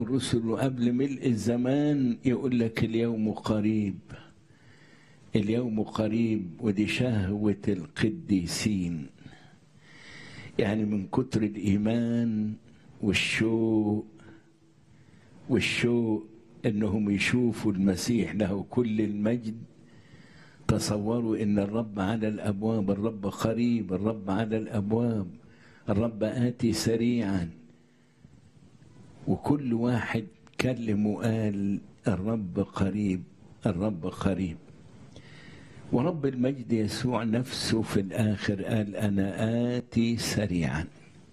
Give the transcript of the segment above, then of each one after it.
الرسل قبل ملء الزمان يقول لك اليوم قريب اليوم قريب ودي شهوة القديسين يعني من كتر الإيمان والشوق والشوق انهم يشوفوا المسيح له كل المجد تصوروا ان الرب على الابواب الرب قريب الرب على الابواب الرب اتي سريعا وكل واحد كلم وقال الرب قريب الرب قريب ورب المجد يسوع نفسه في الاخر قال انا اتي سريعا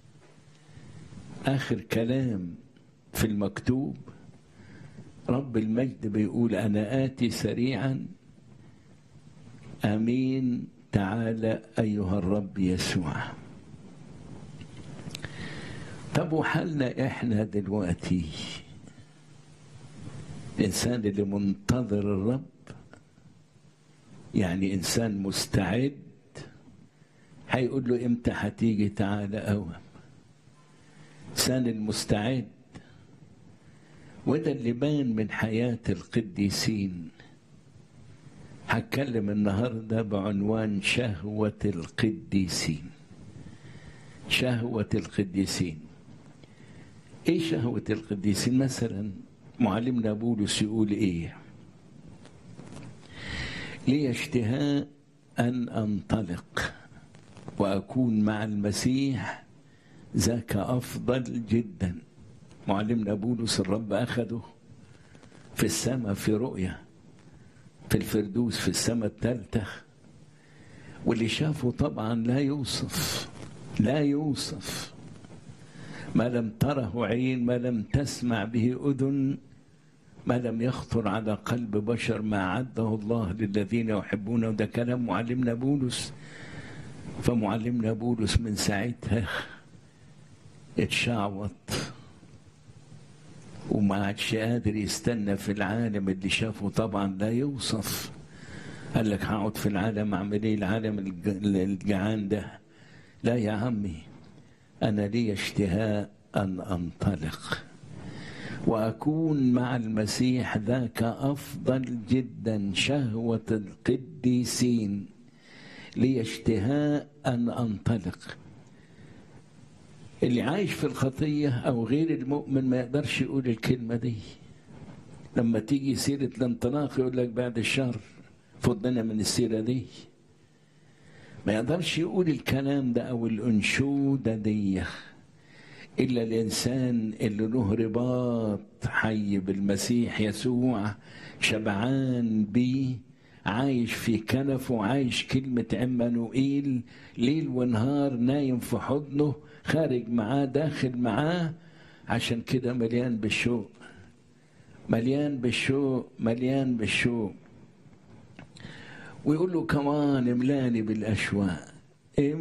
اخر كلام في المكتوب رب المجد بيقول انا اتي سريعا امين تعالى ايها الرب يسوع طب وحالنا احنا دلوقتي الانسان اللي منتظر الرب يعني انسان مستعد هيقول له امتى هتيجي تعالى اوام الانسان المستعد وده اللي بان من حياة القديسين هتكلم النهاردة بعنوان شهوة القديسين شهوة القديسين ايه شهوة القديسين مثلا معلمنا بولس يقول ايه لي اشتهاء ان انطلق واكون مع المسيح ذاك افضل جدا معلمنا بولس الرب اخده في السماء في رؤيا في الفردوس في السماء الثالثة واللي شافه طبعا لا يوصف لا يوصف ما لم تره عين ما لم تسمع به أذن ما لم يخطر على قلب بشر ما عده الله للذين يحبونه ده كلام معلمنا بولس فمعلمنا بولس من ساعتها اتشعوط وما عادش قادر يستنى في العالم اللي شافه طبعا لا يوصف قال لك هقعد في العالم اعمل ايه العالم الجعان ده لا يا عمي انا لي اشتهاء ان انطلق واكون مع المسيح ذاك افضل جدا شهوه القديسين لي اشتهاء ان انطلق اللي عايش في الخطية أو غير المؤمن ما يقدرش يقول الكلمة دي لما تيجي سيرة الانطلاق يقول لك بعد الشهر فضنا من السيرة دي ما يقدرش يقول الكلام ده أو الأنشودة دي إلا الإنسان اللي له رباط حي بالمسيح يسوع شبعان بيه عايش في كنفه عايش كلمة عمانوئيل ليل ونهار نايم في حضنه خارج معاه داخل معاه عشان كده مليان بالشوق مليان بالشوق مليان بالشوق ويقول له كمان املاني بالاشواق